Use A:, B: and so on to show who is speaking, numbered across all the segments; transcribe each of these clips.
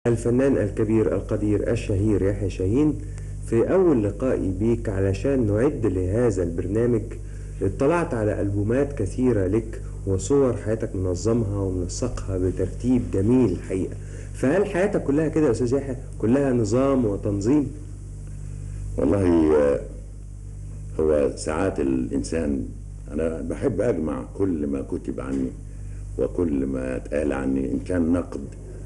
A: الفنان الكبير القدير الشهير يحيى شاهين في أول لقائي بيك علشان نعد لهذا البرنامج اطلعت على ألبومات كثيرة لك وصور حياتك منظمها ومنسقها بترتيب جميل الحقيقة فهل حياتك كلها كده يا أستاذ يحيى كلها نظام وتنظيم؟
B: والله آه، هو ساعات الإنسان أنا بحب أجمع كل ما كتب عني وكل ما اتقال عني إن كان نقد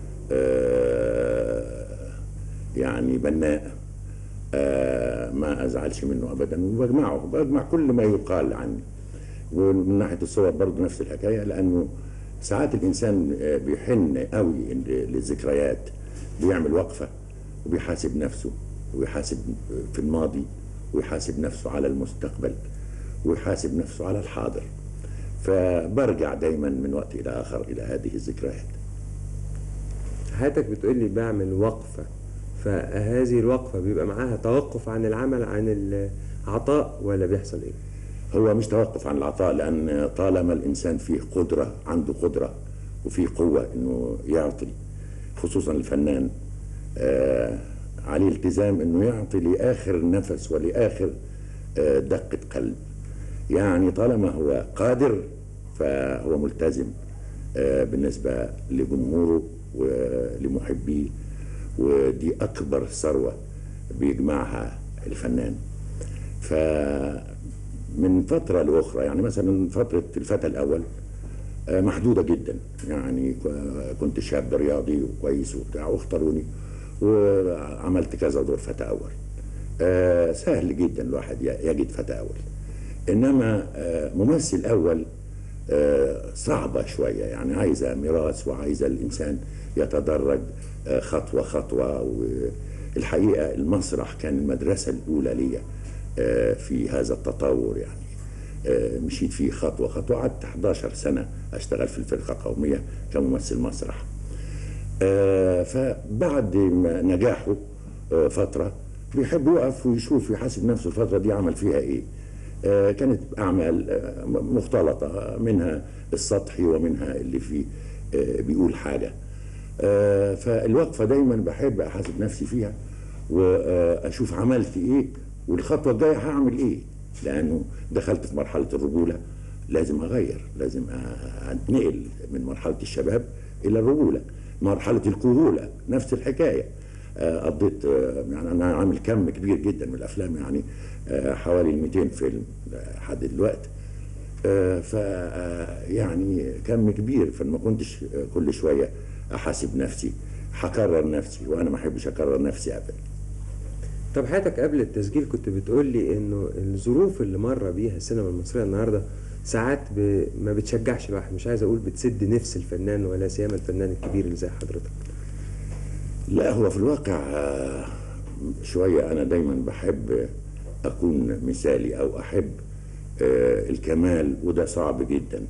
B: آه، يعني بناء آه، ما أزعلش منه أبدا وبجمعه بجمع كل ما يقال عني ومن ناحية الصور برضه نفس الحكاية لأنه ساعات الإنسان آه، بيحن قوي للذكريات بيعمل وقفة وبيحاسب نفسه ويحاسب في الماضي ويحاسب نفسه على المستقبل ويحاسب نفسه على الحاضر فبرجع دايما من وقت إلى آخر إلى هذه الذكريات
A: حياتك بتقول لي بعمل وقفة فهذه الوقفة بيبقى معاها توقف عن العمل عن العطاء ولا بيحصل ايه؟
B: هو مش توقف عن العطاء لأن طالما الإنسان فيه قدرة عنده قدرة وفيه قوة إنه يعطي خصوصا الفنان آه عليه التزام إنه يعطي لآخر نفس ولآخر آه دقة قلب يعني طالما هو قادر فهو ملتزم آه بالنسبة لجمهوره ولمحبيه ودي أكبر ثروة بيجمعها الفنان فمن فترة لأخرى يعني مثلا فترة الفتى الأول آه، محدودة جدا يعني كنت شاب رياضي وكويس وبتاع واختاروني وعملت كذا دور فتى أول آه، سهل جدا الواحد يجد فتى أول إنما آه، ممثل أول صعبة شوية يعني عايزة ميراث وعايزة الإنسان يتدرج خطوة خطوة والحقيقة المسرح كان المدرسة الأولى لي في هذا التطور يعني مشيت فيه خطوة خطوة قعدت 11 سنة أشتغل في الفرقة القومية كممثل مسرح فبعد ما نجاحه فترة بيحب يقف ويشوف يحاسب نفسه الفترة دي عمل فيها إيه كانت أعمال مختلطة منها السطحي ومنها اللي فيه بيقول حاجة فالوقفة دايما بحب أحاسب نفسي فيها وأشوف عملت إيه والخطوة الجاية هعمل إيه لأنه دخلت في مرحلة الرجولة لازم أغير لازم أنتقل من مرحلة الشباب إلى الرجولة مرحلة الكهولة نفس الحكاية قضيت يعني أنا عامل كم كبير جدا من الأفلام يعني حوالي 200 فيلم لحد دلوقتي ف يعني كم كبير فما كنتش كل شويه احاسب نفسي هكرر نفسي وانا ما احبش اكرر نفسي ابدا
A: طب حياتك قبل التسجيل كنت بتقول لي انه الظروف اللي مر بيها السينما المصريه النهارده ساعات ب... ما بتشجعش الواحد مش عايز اقول بتسد نفس الفنان ولا سيما الفنان الكبير اللي زي حضرتك
B: لا هو في الواقع شويه انا دايما بحب اكون مثالي او احب الكمال وده صعب جدا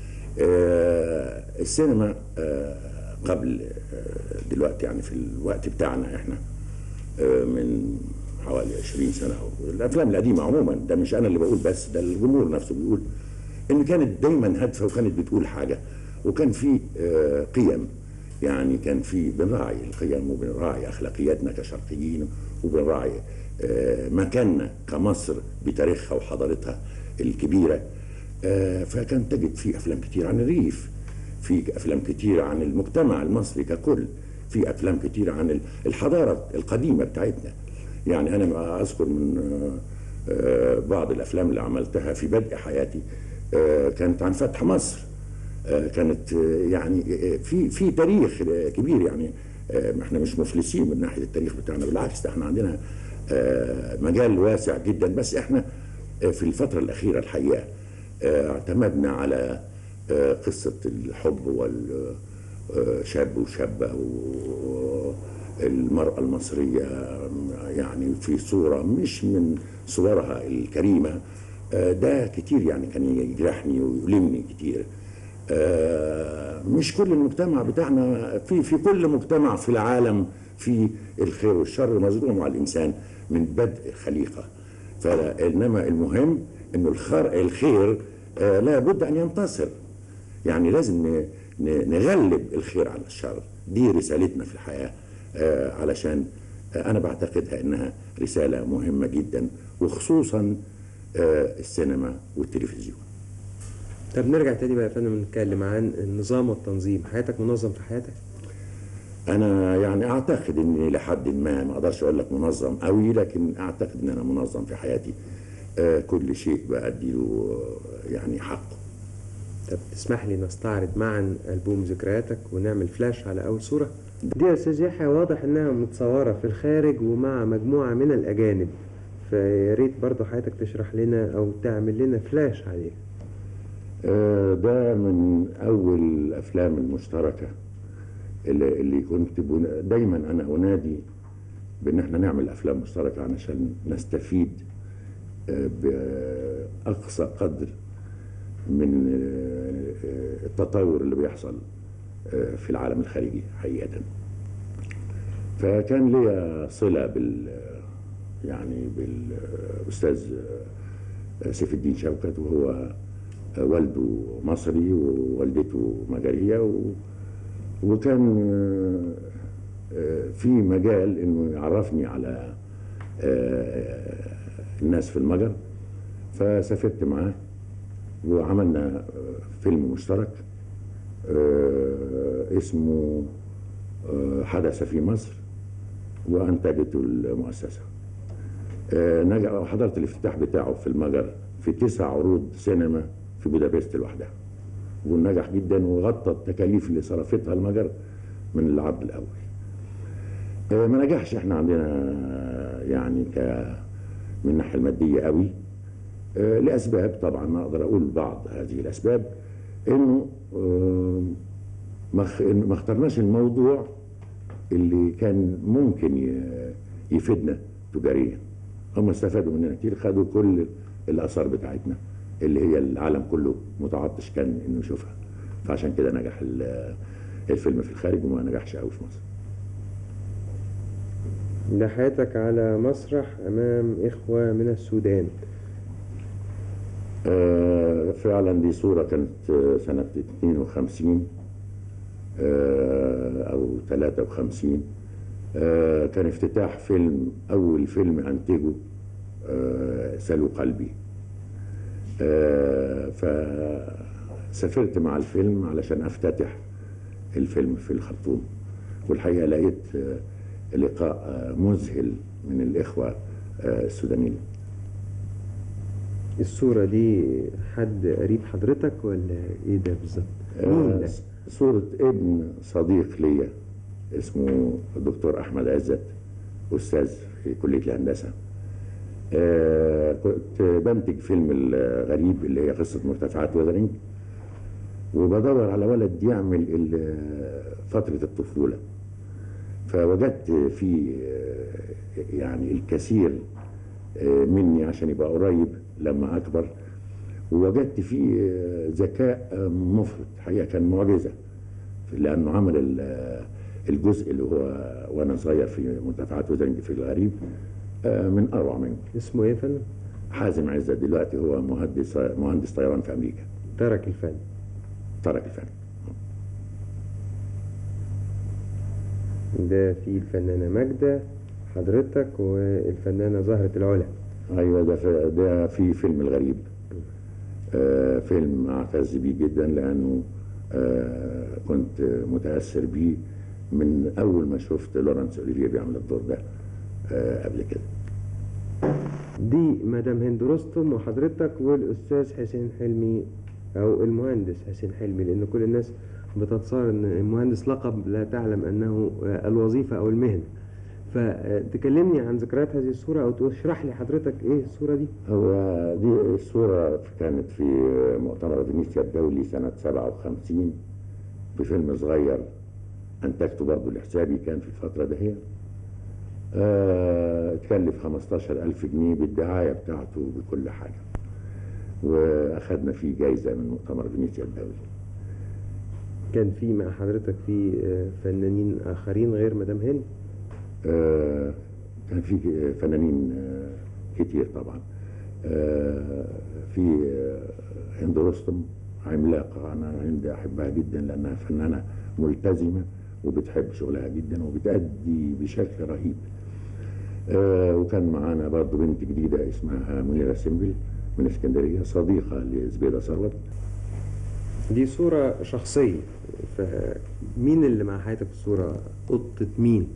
B: السينما قبل دلوقتي يعني في الوقت بتاعنا احنا من حوالي 20 سنه الافلام القديمه عموما ده مش انا اللي بقول بس ده الجمهور نفسه بيقول ان كانت دايما هادفه وكانت بتقول حاجه وكان في قيم يعني كان في بنراعي القيم وبنراعي اخلاقياتنا كشرقيين وبنراعي مكاننا كمصر بتاريخها وحضارتها الكبيره فكان تجد في افلام كتير عن الريف في افلام كتير عن المجتمع المصري ككل في افلام كتير عن الحضاره القديمه بتاعتنا يعني انا اذكر من بعض الافلام اللي عملتها في بدء حياتي كانت عن فتح مصر كانت يعني في في تاريخ كبير يعني احنا مش مفلسين من ناحيه التاريخ بتاعنا بالعكس ده احنا عندنا مجال واسع جدا بس احنا في الفتره الاخيره الحقيقه اعتمدنا على قصة الحب والشاب وشابة والمرأة المصرية يعني في صورة مش من صورها الكريمة ده كتير يعني كان يجرحني ويؤلمني كتير مش كل المجتمع بتاعنا في في كل مجتمع في العالم في الخير والشر مظلوم على الانسان من بدء الخليقه فانما المهم انه الخير لا بد ان ينتصر يعني لازم نغلب الخير على الشر دي رسالتنا في الحياه آه، علشان آه، انا بعتقدها انها رساله مهمه جدا وخصوصا آه، السينما والتلفزيون
A: طب نرجع تاني بقى يا فندم نتكلم عن النظام والتنظيم حياتك منظم في حياتك
B: انا يعني اعتقد اني لحد ما ما اقدرش اقول لك منظم قوي لكن اعتقد ان انا منظم في حياتي آه، كل شيء بأدي له آه، يعني حقه
A: طب تسمح لي نستعرض معا ألبوم ذكرياتك ونعمل فلاش على أول صورة دي يا أستاذ يحيى واضح إنها متصورة في الخارج ومع مجموعة من الأجانب فيا ريت برضه حضرتك تشرح لنا أو تعمل لنا فلاش عليه
B: آه، ده من اول الافلام المشتركه اللي, اللي كنت بن- دايما انا انادي بان احنا نعمل افلام مشتركه علشان نستفيد آه، باقصى قدر من آه، آه، التطور اللي بيحصل آه، في العالم الخارجي حقيقه فكان ليا صله بال يعني بالاستاذ آه، سيف الدين شوكت وهو والده مصري ووالدته مجرية و... وكان آه، آه، في مجال انه يعرفني على آه، الناس في المجر فسافرت معاه وعملنا آه، فيلم مشترك آه، اسمه آه، حدث في مصر وانتجته المؤسسه آه، نجح وحضرت الافتتاح بتاعه في المجر في تسع عروض سينما في بودابست لوحدها ونجح جدا وغطى التكاليف اللي صرفتها المجر من العرض الاول آه، ما نجحش احنا عندنا آه، يعني ك من الناحيه الماديه قوي آه، لاسباب طبعا ما اقدر اقول بعض هذه الاسباب انه آه، ما خ- ما اخترناش الموضوع اللي كان ممكن ي- يفيدنا تجاريا هم استفادوا مننا كتير خدوا كل الاثار بتاعتنا اللي هي العالم كله متعطش كان انه يشوفها فعشان كده نجح ال- الفيلم في الخارج وما نجحش قوي في مصر
A: ده حياتك على مسرح أمام إخوة من السودان
B: آه، فعلا دي صورة كانت آه، سنة 52 آه، أو 53 آه، كان افتتاح فيلم أول فيلم أنتجه آه، سلو قلبي آه، فسافرت مع الفيلم علشان أفتتح الفيلم في الخرطوم والحقيقة لقيت آه، لقاء آه، مذهل من الإخوة آه، السودانيين
A: الصورة دي حد قريب حضرتك ولا إيه ده بالظبط؟ مين ده؟
B: آه، صورة ابن صديق ليا اسمه الدكتور أحمد عزت أستاذ في كلية الهندسة آه، كنت بنتج فيلم الغريب اللي هي قصة مرتفعات وذرينج وبدور على ولد يعمل ال- فترة الطفولة فوجدت في آه، يعني الكثير آه، مني عشان يبقى قريب لما أكبر ووجدت فيه آه، ذكاء آه، مفرط حقيقة كان معجزة لأنه عمل ال- آه، الجزء اللي هو وأنا صغير في مرتفعات وزنج في الغريب آه، من أروع منه
A: اسمه إيه يا فندم؟
B: حازم عزت دلوقتي هو مهندس مهندس طيران في أمريكا
A: ترك الفن
B: ترك الفن
A: ده في الفنانة ماجدة حضرتك والفنانة زهرة العلا
B: ايوه ده في ده في فيلم الغريب آه فيلم اعتز بيه جدا لانه آه كنت متاثر بيه من اول ما شفت لورانس اوليفيه بيعمل الدور ده آه قبل كده
A: دي مدام هند رستم وحضرتك والأستاذ حسين حلمي أو المهندس حسين حلمي لأن كل الناس بتتصور أن المهندس لقب لا تعلم أنه الوظيفة أو المهنة فتكلمني عن ذكريات هذه الصورة أو تشرح لي حضرتك إيه الصورة دي
B: هو دي الصورة كانت في مؤتمر فينيسيا الدولي سنة 57 في فيلم صغير أنتجته برضه لحسابي كان في الفترة دهية آه، اتكلف 15 ألف جنيه بالدعاية بتاعته بكل حاجة وأخدنا فيه جايزة من مؤتمر فينيسيا الدولي
A: كان في مع حضرتك في آه، فنانين آخرين غير مدام هند
B: آه، كان في فنانين آه، كتير طبعا آه، في آه، هند رستم عملاقة أنا هند أحبها جدا لأنها فنانة ملتزمة وبتحب شغلها جدا وبتأدي بشكل رهيب آه وكان معانا برضه بنت جديدة اسمها منيرة سمبل من اسكندرية صديقة لزبيدة ثروت
A: دي صورة شخصية فمين اللي مع حياتك في الصورة قطة مين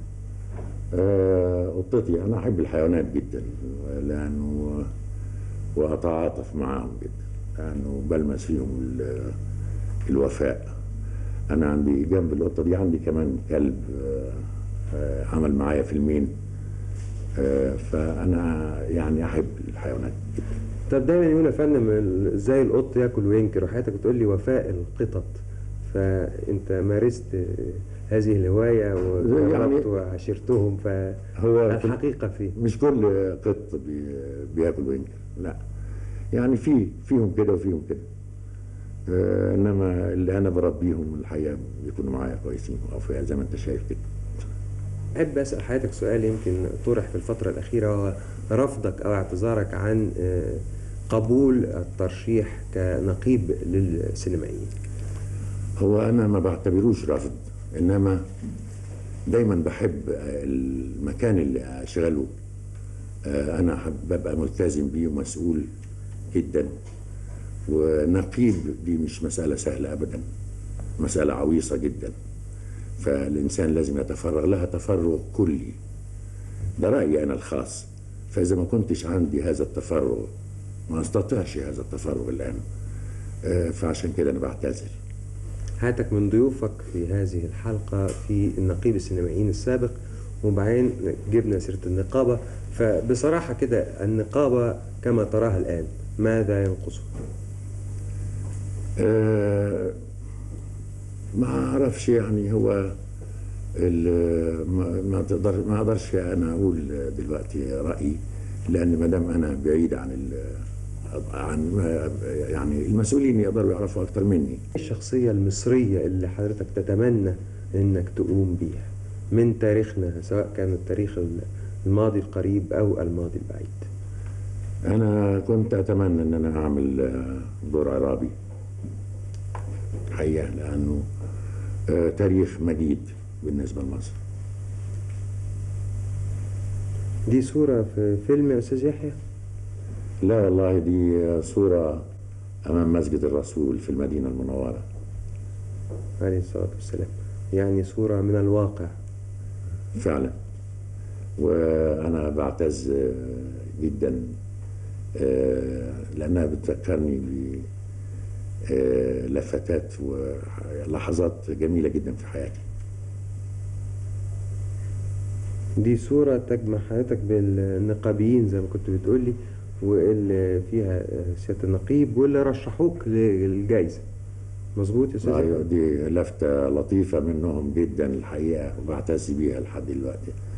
B: آه، قطتي انا احب الحيوانات جدا لانه واتعاطف معاهم جدا لانه بلمس فيهم ال- الوفاء انا عندي جنب القطه دي عندي كمان كلب آه، آه، عمل معايا فيلمين آه، فانا يعني احب الحيوانات جدا
A: طب دايما يقول يا فندم ال- ازاي القط ياكل وينكر وحياتك بتقول لي وفاء القطط فانت مارست هذه الهواية وجربت
B: يعني-
A: وعاشرتهم
B: هو
A: فالحقيقة فيه
B: مش كل قط بي- بياكل وينكر لا يعني في فيهم كده وفيهم كده آه، انما اللي انا بربيهم الحقيقه بيكونوا معايا كويسين واوفياء زي ما انت شايف كده
A: أحب أسأل حضرتك سؤال يمكن طرح في الفترة الأخيرة وهو رفضك أو اعتذارك عن آه، قبول الترشيح كنقيب للسينمائيين
B: هو انا ما بعتبروش رفض انما دايما بحب المكان اللي اشغله آه، انا حب- ببقى ملتزم بيه ومسؤول جدا ونقيب دي مش مسألة سهلة أبدا مسألة عويصة جدا فالإنسان لازم يتفرغ لها تفرغ كلي ده رأيي أنا الخاص فإذا ما كنتش عندي هذا التفرغ ما أستطيعش هذا التفرغ الآن آه، فعشان كده أنا بعتذر
A: حياتك من ضيوفك في هذه الحلقة في النقيب السينمائيين السابق وبعدين جبنا سيرة النقابة فبصراحة كده النقابة كما تراها الآن ماذا ينقصها؟
B: آه، ما اعرفش يعني هو ال- ما ما تقدر ما اقدرش انا اقول دلوقتي رايي لان ما دام انا بعيد عن ال- عن يعني المسؤولين يقدروا يعرفوا اكتر مني
A: الشخصية المصرية اللي حضرتك تتمنى انك تقوم بيها من تاريخنا سواء كان التاريخ الماضي القريب او الماضي البعيد
B: انا كنت اتمنى ان انا اعمل آه، دور عرابي حقيقه لانه آه، تاريخ مجيد بالنسبه لمصر
A: دي صورة في فيلم يا استاذ يحيى
B: لا والله دي صورة أمام مسجد الرسول في المدينة المنورة
A: عليه الصلاة والسلام يعني صورة من الواقع
B: فعلا وأنا بعتز آه، جدا آه، لأنها بتذكرني بلفتات ولحظات جميلة جدا في حياتي
A: دي صورة تجمع حضرتك بالنقابيين زي ما كنت بتقولي واللي فيها سيادة النقيب واللي رشحوك للجائزة مظبوط يا استاذ
B: أيوة،
A: يحيى؟
B: دي لفتة لطيفة منهم جدا الحقيقة وبعتز بيها لحد دلوقتي